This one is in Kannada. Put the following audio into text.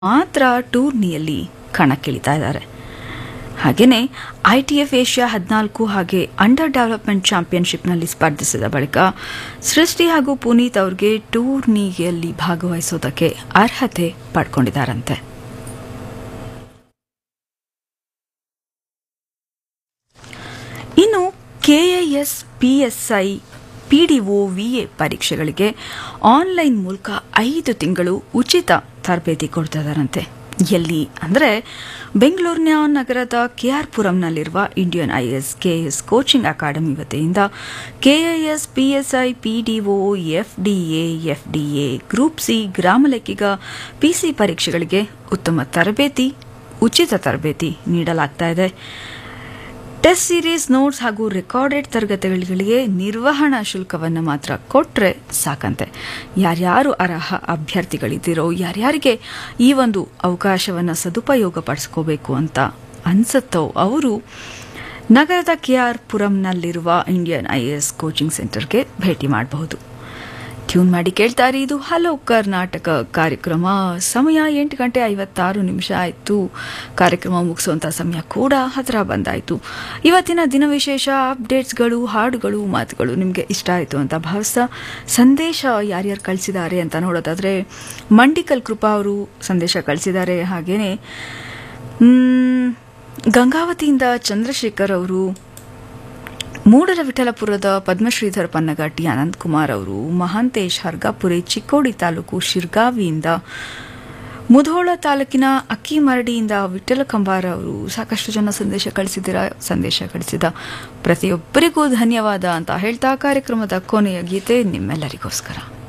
ಮಾತ್ರ ಟೂರ್ನಿಯಲ್ಲಿ ಕಣಕ್ಕಿಳಿತಾ ಇದ್ದಾರೆ ಹಾಗೆಯೇ ಐ ಟಿ ಎಫ್ ಏಷ್ಯಾ ಹದಿನಾಲ್ಕು ಹಾಗೆ ಅಂಡರ್ ಡೆವಲಪ್ಮೆಂಟ್ ಚಾಂಪಿಯನ್ಶಿಪ್ನಲ್ಲಿ ಸ್ಪರ್ಧಿಸಿದ ಬಳಿಕ ಸೃಷ್ಟಿ ಹಾಗೂ ಪುನೀತ್ ಅವ್ರಿಗೆ ಟೂರ್ನಿಯಲ್ಲಿ ಭಾಗವಹಿಸೋದಕ್ಕೆ ಅರ್ಹತೆ ಪಡ್ಕೊಂಡಿದ್ದಾರಂತೆ ಇನ್ನು ಕೆಎಎಸ್ ಪಿಎಸ್ಐ ಪಿಡಿಒ ವಿಎ ಪರೀಕ್ಷೆಗಳಿಗೆ ಆನ್ಲೈನ್ ಮೂಲಕ ಐದು ತಿಂಗಳು ಉಚಿತ ತರಬೇತಿ ಕೊಡ್ತಾ ಇದ್ದಾರಂತೆ ಎಲ್ಲಿ ಅಂದರೆ ಬೆಂಗಳೂರಿನ ನಗರದ ಕೆಆರ್ ಪುರಂನಲ್ಲಿರುವ Indian IAS KAS coaching academy ವತಿಯಿಂದ KAS PSI PDO FDA FDA group C ಗ್ರಾಮ ಲೆಕ್ಕಿಗ ಪಿಸಿ ಪರೀಕ್ಷೆಗಳಿಗೆ ಉತ್ತಮ ತರಬೇತಿ ಉಚಿತ ತರಬೇತಿ ನೀಡಲಾಗ್ತಾ ಇದೆ ಟೆಸ್ಟ್ ಸೀರೀಸ್ ನೋಟ್ಸ್ ಹಾಗೂ ರೆಕಾರ್ಡೆಡ್ ತರಗತಿಗಳಿಗೆ ನಿರ್ವಹಣಾ ಶುಲ್ಕವನ್ನು ಮಾತ್ರ ಕೊಟ್ಟರೆ ಸಾಕಂತೆ ಯಾರ್ಯಾರು ಅರ್ಹ ಅಭ್ಯರ್ಥಿಗಳಿದ್ದೀರೋ ಯಾರ್ಯಾರಿಗೆ ಈ ಒಂದು ಅವಕಾಶವನ್ನು ಸದುಪಯೋಗ ಪಡಿಸ್ಕೋಬೇಕು ಅಂತ ಅನ್ಸುತ್ತೋ ಅವರು ನಗರದ ಕೆಆರ್ ಪುರಂನಲ್ಲಿರುವ ಇಂಡಿಯನ್ ಐಎಎಸ್ ಕೋಚಿಂಗ್ ಸೆಂಟರ್ಗೆ ಭೇಟಿ ಮಾಡಬಹುದು ಟ್ಯೂನ್ ಮಾಡಿ ಕೇಳ್ತಾರೆ ಇದು ಹಲೋ ಕರ್ನಾಟಕ ಕಾರ್ಯಕ್ರಮ ಸಮಯ ಎಂಟು ಗಂಟೆ ಐವತ್ತಾರು ನಿಮಿಷ ಆಯಿತು ಕಾರ್ಯಕ್ರಮ ಮುಗಿಸುವಂಥ ಸಮಯ ಕೂಡ ಹತ್ತಿರ ಬಂದಾಯಿತು ಇವತ್ತಿನ ದಿನ ವಿಶೇಷ ಅಪ್ಡೇಟ್ಸ್ಗಳು ಹಾಡುಗಳು ಮಾತುಗಳು ನಿಮಗೆ ಇಷ್ಟ ಆಯಿತು ಅಂತ ಭಾವಿಸ್ತಾ ಸಂದೇಶ ಯಾರ್ಯಾರು ಕಳಿಸಿದ್ದಾರೆ ಅಂತ ನೋಡೋದಾದರೆ ಮಂಡಿಕಲ್ ಕೃಪಾ ಅವರು ಸಂದೇಶ ಕಳಿಸಿದ್ದಾರೆ ಹಾಗೆಯೇ ಗಂಗಾವತಿಯಿಂದ ಚಂದ್ರಶೇಖರ್ ಅವರು ಮೂಡಲ ವಿಠಲಪುರದ ಪದ್ಮಶ್ರೀಧರ್ ಪನ್ನಗಟ್ಟಿ ಅನಂತಕುಮಾರ್ ಅವರು ಮಹಾಂತೇಶ್ ಹರ್ಗಾಪುರಿ ಚಿಕ್ಕೋಡಿ ತಾಲೂಕು ಶಿರ್ಗಾವಿಯಿಂದ ಮುಧೋಳ ತಾಲೂಕಿನ ಅಕ್ಕಿಮರಡಿಯಿಂದ ವಿಠಲ ಕಂಬಾರ ಅವರು ಸಾಕಷ್ಟು ಜನ ಸಂದೇಶ ಕಳಿಸಿದ್ದೀರಾ ಸಂದೇಶ ಕಳಿಸಿದ ಪ್ರತಿಯೊಬ್ಬರಿಗೂ ಧನ್ಯವಾದ ಅಂತ ಹೇಳ್ತಾ ಕಾರ್ಯಕ್ರಮದ ಕೊನೆಯ ಗೀತೆ ನಿಮ್ಮೆಲ್ಲರಿಗೋಸ್ಕರ